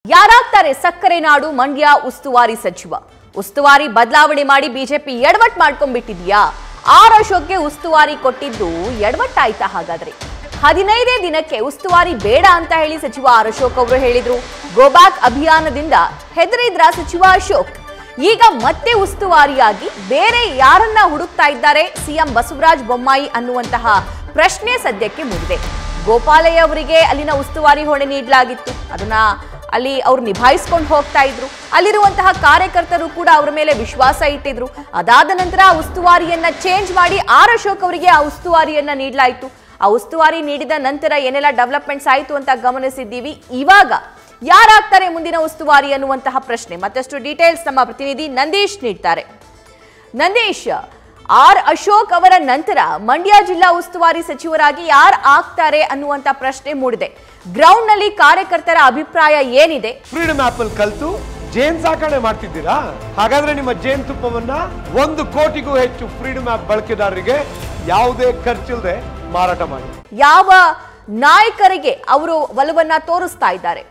ಯಾರಾಗ್ತಾರೆ ಸಕ್ಕರೆ ನಾಡು ಮಂಡ್ಯ ಉಸ್ತುವಾರಿ ಸಚಿವ ಉಸ್ತುವಾರಿ ಬದಲಾವಣೆ ಮಾಡಿ ಬಿಜೆಪಿ ಎಡವಟ್ ಮಾಡ್ಕೊಂಡ್ಬಿಟ್ಟಿದ್ಯಾ ಆರ್ ಅಶೋಕ್ಗೆ ಉಸ್ತುವಾರಿ ಕೊಟ್ಟಿದ್ದು ಎಡವಟ್ಟಾಯ್ತಾ ಹಾಗಾದ್ರೆ ಹದಿನೈದೇ ದಿನಕ್ಕೆ ಉಸ್ತುವಾರಿ ಬೇಡ ಅಂತ ಹೇಳಿ ಸಚಿವ ಆರ್ ಅಶೋಕ್ ಅವರು ಹೇಳಿದ್ರು ಗೋಬ್ಯಾಕ್ ಅಭಿಯಾನದಿಂದ ಹೆದರಿದ್ರ ಸಚಿವ ಅಶೋಕ್ ಈಗ ಮತ್ತೆ ಉಸ್ತುವಾರಿಯಾಗಿ ಬೇರೆ ಯಾರನ್ನ ಹುಡುಕ್ತಾ ಇದ್ದಾರೆ ಸಿಎಂ ಬಸವರಾಜ ಬೊಮ್ಮಾಯಿ ಅನ್ನುವಂತಹ ಪ್ರಶ್ನೆ ಸದ್ಯಕ್ಕೆ ಮೂಡಿದೆ ಗೋಪಾಲಯ್ಯ ಅವರಿಗೆ ಅಲ್ಲಿನ ಉಸ್ತುವಾರಿ ಹೊಣೆ ನೀಡಲಾಗಿತ್ತು ಅದನ್ನ ಅಲ್ಲಿ ಅವ್ರು ನಿಭಾಯಿಸ್ಕೊಂಡು ಹೋಗ್ತಾ ಇದ್ರು ಅಲ್ಲಿರುವಂತಹ ಕಾರ್ಯಕರ್ತರು ಕೂಡ ಅವರ ಮೇಲೆ ವಿಶ್ವಾಸ ಇಟ್ಟಿದ್ರು ಅದಾದ ನಂತರ ಆ ಉಸ್ತುವಾರಿಯನ್ನ ಚೇಂಜ್ ಮಾಡಿ ಆರ್ ಅಶೋಕ್ ಅವರಿಗೆ ಆ ಉಸ್ತುವಾರಿಯನ್ನ ನೀಡಲಾಯಿತು ಆ ಉಸ್ತುವಾರಿ ನೀಡಿದ ನಂತರ ಏನೆಲ್ಲ ಡೆವಲಪ್ಮೆಂಟ್ಸ್ ಆಯಿತು ಅಂತ ಗಮನಿಸಿದ್ದೀವಿ ಇವಾಗ ಯಾರಾಗ್ತಾರೆ ಮುಂದಿನ ಉಸ್ತುವಾರಿ ಅನ್ನುವಂತಹ ಪ್ರಶ್ನೆ ಮತ್ತಷ್ಟು ಡೀಟೇಲ್ಸ್ ನಮ್ಮ ಪ್ರತಿನಿಧಿ ನಂದೀಶ್ ನೀಡ್ತಾರೆ ನಂದೀಶ್ ಆರ್ ಅಶೋಕ್ ಅವರ ನಂತರ ಮಂಡ್ಯ ಜಿಲ್ಲಾ ಉಸ್ತುವಾರಿ ಸಚಿವರಾಗಿ ಯಾರು ಆಗ್ತಾರೆ ಅನ್ನುವಂತ ಪ್ರಶ್ನೆ ಮೂಡಿದೆ ಗ್ರೌಂಡ್ ನಲ್ಲಿ ಕಾರ್ಯಕರ್ತರ ಅಭಿಪ್ರಾಯ ಏನಿದೆ ಫ್ರೀಡಮ್ ಆಪಲ್ ಕಲ್ತು ಜೇನ್ ಸಾಕಣೆ ಮಾಡ್ತಿದ್ದೀರಾ ಹಾಗಾದ್ರೆ ನಿಮ್ಮ ಜೇನ್ ತುಪ್ಪವನ್ನ ಒಂದು ಕೋಟಿಗೂ ಹೆಚ್ಚು ಫ್ರೀಡಮ್ ಆಪ್ ಬಳಕೆದಾರರಿಗೆ ಯಾವುದೇ ಖರ್ಚಿಲ್ಲದೆ ಮಾರಾಟ ಮಾಡಿ ಯಾವ ನಾಯಕರಿಗೆ ಅವರು ಒಲವನ್ನ ತೋರಿಸ್ತಾ ಇದ್ದಾರೆ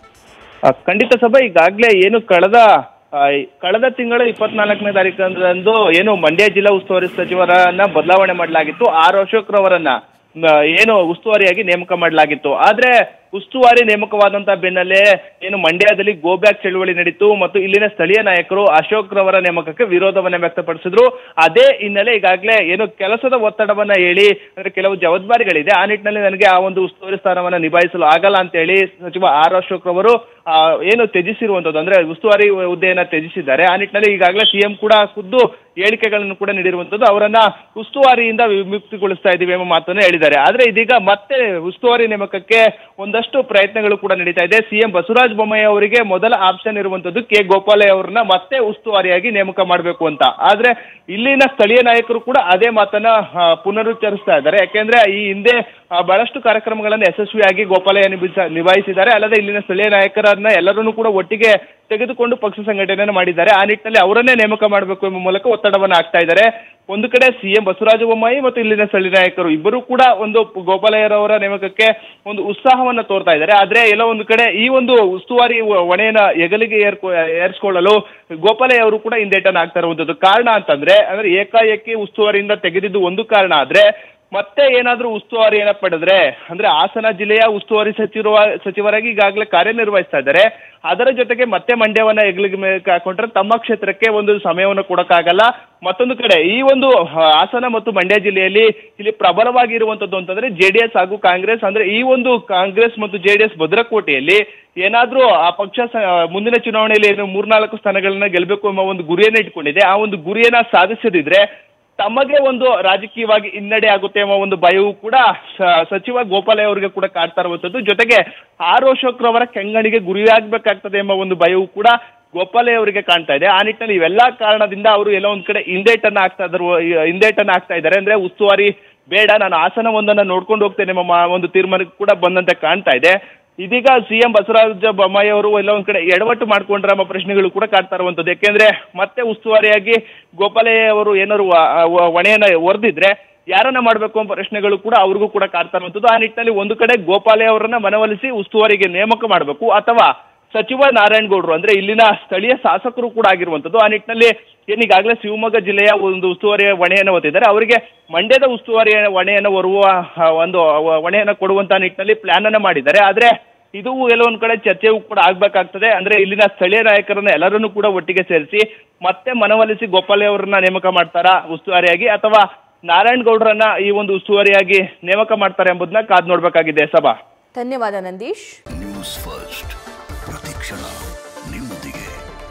ಆ, ಖಂಡಿತ ಸಭೆ ಈಗಾಗಲೇ ಏನು ಕಳೆದ ಆ, ಕಳೆದ ತಿಂಗಳ ಇಪ್ಪತ್ನಾಲ್ಕನೇ ತಾರೀಕಂದು ಏನು ಮಂಡ್ಯ ಜಿಲ್ಲಾ ಉಸ್ತುವಾರಿ ಸಚಿವರನ್ನ ಬದಲಾವಣೆ ಮಾಡಲಾಗಿತ್ತು ಆರ್ ಅಶೋಕ್ ರವರನ್ನ ಮ, ಏನು ಉಸ್ತುವಾರಿಯಾಗಿ ನೇಮಕ ಮಾಡಲಾಗಿತ್ತು ಆದ್ರೆ ಉಸ್ತುವಾರಿ ನೇಮಕವಾದಂತಹ ಬೆನ್ನಲ್ಲೇ ಏನು ಮಂಡ್ಯದಲ್ಲಿ ಗೋ ಬ್ಯಾಕ್ ಚಳುವಳಿ ನಡೀತು ಮತ್ತು ಇಲ್ಲಿನ ಸ್ಥಳೀಯ ನಾಯಕರು ಅಶೋಕ್ ರವರ ನೇಮಕಕ್ಕೆ ವಿರೋಧವನ್ನ ವ್ಯಕ್ತಪಡಿಸಿದ್ರು ಅದೇ ಹಿನ್ನೆಲೆ ಈಗಾಗಲೇ ಏನು ಕೆಲಸದ ಒತ್ತಡವನ್ನ ಹೇಳಿ ಅಂದ್ರೆ ಕೆಲವು ಜವಾಬ್ದಾರಿಗಳಿದೆ ಆ ನಿಟ್ಟಿನಲ್ಲಿ ನನಗೆ ಆ ಒಂದು ಉಸ್ತುವಾರಿ ಸ್ಥಾನವನ್ನ ನಿಭಾಯಿಸಲು ಆಗಲ್ಲ ಅಂತ ಹೇಳಿ ಸಚಿವ ಆರ್ ಅಶೋಕ್ ರವರು ಆ, ಏನು ತ್ಯಜಿಸಿರುವಂತದ್ದು ಅಂದ್ರೆ ಉಸ್ತುವಾರಿ ಹುದ್ದೆಯನ್ನ ತ್ಯಜಿಸಿದ್ದಾರೆ ಆ ನಿಟ್ಟಿನಲ್ಲಿ ಈಗಾಗಲೇ ಸಿಎಂ ಕೂಡ ಖುದ್ದು ಹೇಳಿಕೆಗಳನ್ನು ಕೂಡ ನೀಡಿರುವಂತದ್ದು ಅವರನ್ನ ಉಸ್ತುವಾರಿಯಿಂದ ವಿಮುಕ್ತಿಗೊಳಿಸ್ತಾ ಇದ್ದೀವಿ ಎಂಬ ಮಾತನ್ನು ಹೇಳಿದ್ದಾರೆ ಆದ್ರೆ ಇದೀಗ ಮತ್ತೆ ಉಸ್ತುವಾರಿ ನೇಮಕಕ್ಕೆ ಒಂದಷ್ಟು ಪ್ರಯತ್ನಗಳು ಕೂಡ ನಡೀತಾ ಇದೆ ಸಿಎಂ ಬಸವರಾಜ ಬೊಮ್ಮಾಯಿ ಅವರಿಗೆ ಮೊದಲ ಆಪ್ಷನ್ ಇರುವಂತದ್ದು ಕೆ ಗೋಪಾಲಯ್ಯ ಅವರನ್ನ ಮತ್ತೆ ಉಸ್ತುವಾರಿಯಾಗಿ ನೇಮಕ ಮಾಡಬೇಕು ಅಂತ ಆದ್ರೆ ಇಲ್ಲಿನ ಸ್ಥಳೀಯ ನಾಯಕರು ಕೂಡ ಅದೇ ಮಾತನ್ನ ಆ, ಪುನರುಚ್ಚರಿಸ್ತಾ ಇದ್ದಾರೆ ಯಾಕೆಂದ್ರೆ ಈ ಹಿಂದೆ ಆ, ಬಹಳಷ್ಟು ಕಾರ್ಯಕ್ರಮಗಳನ್ನು ಯಶಸ್ವಿಯಾಗಿ ಗೋಪಾಲಯ್ಯ ನಿಭಾಯಿಸ- ನಿಭಾಯಿಸಿದ್ದಾರೆ ಅಲ್ಲದೆ ಇಲ್ಲಿನ ಸ್ಥಳೀಯ ನಾಯಕರನ್ನ ಎಲ್ಲರನ್ನೂ ಕೂಡ ಒಟ್ಟಿಗೆ ತೆಗೆದುಕೊಂಡು ಪಕ್ಷ ಸಂಘಟನೆಯನ್ನು ಮಾಡಿದ್ದಾರೆ ಆ ನಿಟ್ಟಿನಲ್ಲಿ ಅವರನ್ನೇ ನೇಮಕ ಮಾಡಬೇಕು ಎಂಬ ಮೂಲಕ ಒತ್ತಡವನ್ನು ಹಾಕ್ತಾ ಇದ್ದಾರೆ ಒಂದು ಕಡೆ ಸಿಎಂ ಬಸವರಾಜ ಬೊಮ್ಮಾಯಿ ಮತ್ತು ಇಲ್ಲಿನ ಸ್ಥಳೀಯ ನಾಯಕರು ಇಬ್ಬರು ಕೂಡ ಒಂದು ಗೋಪಾಲಯ್ಯರವರ ನೇಮಕಕ್ಕೆ ಒಂದು ಉತ್ಸಾಹವನ್ನ ತೋರ್ತಾ ಇದ್ದಾರೆ ಆದ್ರೆ ಎಲ್ಲೋ ಒಂದು ಕಡೆ ಈ ಒಂದು ಉಸ್ತುವಾರಿ ವ- ಹೊಣೆಯನ್ನ ಹೆಗಲಿಗೆ ಏರ್ಕೊ ಏರ್ಸ್ಕೊಳ್ಳಲು ಗೋಪಾಲಯ್ಯ ಅವರು ಕೂಡ ಹಿಂದೇಟನ್ನ ಆಗ್ತಾ ಇರುವಂತದ್ದು ಕಾರಣ ಅಂತಂದ್ರೆ ಅಂದ್ರೆ ಏಕಾಏಕಿ ಉಸ್ತುವಾರಿಯಿಂದ ತೆಗೆದಿದ್ದು ಒಂದು ಕಾರಣ ಆದ್ರೆ ಮತ್ತೆ ಏನಾದ್ರೂ ಉಸ್ತುವಾರಿಯನ್ನ ಪಡೆದ್ರೆ ಅಂದ್ರೆ ಹಾಸನ ಜಿಲ್ಲೆಯ ಉಸ್ತುವಾರಿ ಸಚಿವ ಸಚಿವರಾಗಿ ಈಗಾಗಲೇ ಕಾರ್ಯನಿರ್ವಹಿಸ್ತಾ ಇದ್ದಾರೆ ಅದರ ಜೊತೆಗೆ ಮತ್ತೆ ಮಂಡ್ಯವನ್ನ ಹೆಗಲಿಗೆ ಮೇಲೆ ಹಾಕೊಂಡ್ರೆ ತಮ್ಮ ಕ್ಷೇತ್ರಕ್ಕೆ ಒಂದು ಸಮಯವನ್ನು ಕೊಡಕ್ಕಾಗಲ್ಲ ಮತ್ತೊಂದು ಕಡೆ ಈ ಒಂದು ಹ, ಹಾಸನ ಮತ್ತು ಮಂಡ್ಯ ಜಿಲ್ಲೆಯಲ್ಲಿ ಇಲ್ಲಿ ಪ್ರಬಲವಾಗಿ ಇರುವಂತದ್ದು ಅಂತಂದ್ರೆ ಜೆಡಿಎಸ್ ಹಾಗೂ ಕಾಂಗ್ರೆಸ್ ಅಂದ್ರೆ ಈ ಒಂದು ಕಾಂಗ್ರೆಸ್ ಮತ್ತು ಜೆಡಿಎಸ್ ಭದ್ರಕೋಟೆಯಲ್ಲಿ ಏನಾದ್ರೂ ಆ ಪಕ್ಷ ಸ- ಮುಂದಿನ ಚುನಾವಣೆಯಲ್ಲಿ ಏನು ಮೂರ್ನಾಲ್ಕು ಸ್ಥಾನಗಳನ್ನ ಗೆಲ್ಲಬೇಕು ಎಂಬ ಒಂದು ಗುರಿಯನ್ನ ಇಟ್ಕೊಂಡಿದೆ ಆ ಒಂದು ಗುರಿಯನ್ನ ಸಾಧಿಸದಿದ್ರೆ ತಮಗೆ ಒಂದು ರಾಜಕೀಯವಾಗಿ ಹಿನ್ನಡೆ ಆಗುತ್ತೆ ಎಂಬ ಒಂದು ಭಯವು ಕೂಡ ಸ- ಸಚಿವ ಗೋಪಾಲಯ್ಯ ಅವರಿಗೆ ಕೂಡ ಕಾಡ್ತಾ ಇರುವಂತದ್ದು ಜೊತೆಗೆ ಆರ್ ಅಶೋಕ್ ರವರ ಕೆಂಗಣಿಗೆ ಗುರಿಯಾಗಬೇಕಾಗ್ತದೆ ಎಂಬ ಒಂದು ಭಯವು ಕೂಡ ಗೋಪಾಲಯ್ಯ ಅವರಿಗೆ ಕಾಣ್ತಾ ಇದೆ ಆ ನಿಟ್ಟಿನಲ್ಲಿ ಇವೆಲ್ಲಾ ಕಾರಣದಿಂದ ಅವರು ಎಲ್ಲ ಒಂದ್ ಕಡೆ ಹಿಂದೇಟನ್ನ ಆಗ್ತಾ ಇದ್ರು ಹಿಂದೇಟನ್ನ ಆಗ್ತಾ ಇದ್ದಾರೆ ಅಂದ್ರೆ ಉಸ್ತುವಾರಿ ಬೇಡ ನಾನು ಆಸನ ಒಂದನ್ನ ನೋಡ್ಕೊಂಡು ಹೋಗ್ತೇನೆ ಎಂಬ ಮಾ- ಒಂದು ತೀರ್ಮಾನಕ್ಕೆ ಕೂಡ ಬಂದಂತೆ ಕಾಣ್ತಾ ಇದೆ ಇದೀಗ ಸಿಎಂ ಬಸವರಾಜ ಬೊಮ್ಮಾಯಿ ಅವರು ಎಲ್ಲ ಒಂದ್ ಕಡೆ ಎಡವಟ್ಟು ಮಾಡ್ಕೊಂಡ್ರ ಎಂಬ ಪ್ರಶ್ನೆಗಳು ಕೂಡ ಕಾಡ್ತಾ ಇರುವಂತದ್ದು ಯಾಕೆಂದ್ರೆ ಮತ್ತೆ ಉಸ್ತುವಾರಿಯಾಗಿ ಗೋಪಾಲಯ್ಯ ಅವರು ಏನಾದ್ರು ವ- ವ- ಹೊಣೆಯನ್ನ ಹೊರದಿದ್ರೆ ಯಾರನ್ನ ಮಾಡಬೇಕು ಎಂಬ ಪ್ರಶ್ನೆಗಳು ಕೂಡ ಅವ್ರಿಗೂ ಕೂಡ ಕಾಡ್ತಾ ಇರುವಂತದ್ದು ಆ ನಿಟ್ಟಿನಲ್ಲಿ ಒಂದು ಕಡೆ ಗೋಪಾಲಯ್ಯ ಅವರನ್ನ ಮನವೊಲಿಸಿ ಉಸ್ತುವಾರಿಗೆ ನೇಮಕ ಮಾಡಬೇಕು ಅಥವಾ ಸಚಿವ ನಾರಾಯಣಗೌಡರು ಅಂದ್ರೆ ಇಲ್ಲಿನ ಸ್ಥಳೀಯ ಶಾಸಕರು ಕೂಡ ಆಗಿರುವಂತದ್ದು ಆ ನಿಟ್ಟಿನಲ್ಲಿ ಏನೀಗಾಗಲೇ ಶಿವಮೊಗ್ಗ ಜಿಲ್ಲೆಯ ಒಂದು ಉಸ್ತುವಾರಿ ಹೊಣೆಯನ್ನು ಹೊತ್ತಿದ್ದಾರೆ ಅವರಿಗೆ ಮಂಡ್ಯದ ಉಸ್ತುವಾರಿ ಹೊಣೆಯನ್ನು ಹೊರುವ ಆ, ಒಂದು ಹೊಣೆಯನ್ನು ಕೊಡುವಂತ ನಿಟ್ಟಿನಲ್ಲಿ ಪ್ಲಾನ್ ಅನ್ನ ಮಾಡಿದ್ದಾರೆ ಆದ್ರೆ ಇದು ಎಲ್ಲ ಒಂದ್ ಕಡೆ ಚರ್ಚೆಯೂ ಕೂಡ ಆಗ್ಬೇಕಾಗ್ತದೆ ಅಂದ್ರೆ ಇಲ್ಲಿನ ಸ್ಥಳೀಯ ನಾಯಕರನ್ನ ಎಲ್ಲರನ್ನೂ ಕೂಡ ಒಟ್ಟಿಗೆ ಸೇರಿಸಿ ಮತ್ತೆ ಮನವೊಲಿಸಿ ಗೋಪಾಲಯ್ಯ ಅವರನ್ನ ನೇಮಕ ಮಾಡ್ತಾರಾ ಉಸ್ತುವಾರಿಯಾಗಿ ಅಥವಾ ನಾರಾಯಣ್ ಗೌಡರನ್ನ ಈ ಒಂದು ಉಸ್ತುವಾರಿಯಾಗಿ ನೇಮಕ ಮಾಡ್ತಾರೆ ಎಂಬುದನ್ನ ಕಾದ್ ನೋಡ್ಬೇಕಾಗಿದೆ ಸಭಾ ಧನ್ಯವಾದ ನಂದೀಶ್ ನ್ಯೂಸ್ ಫಸ್ಟ್ ಪ್ರತಿಕ್ಷಣ ನಿಮ್ಮೊಂದಿಗೆ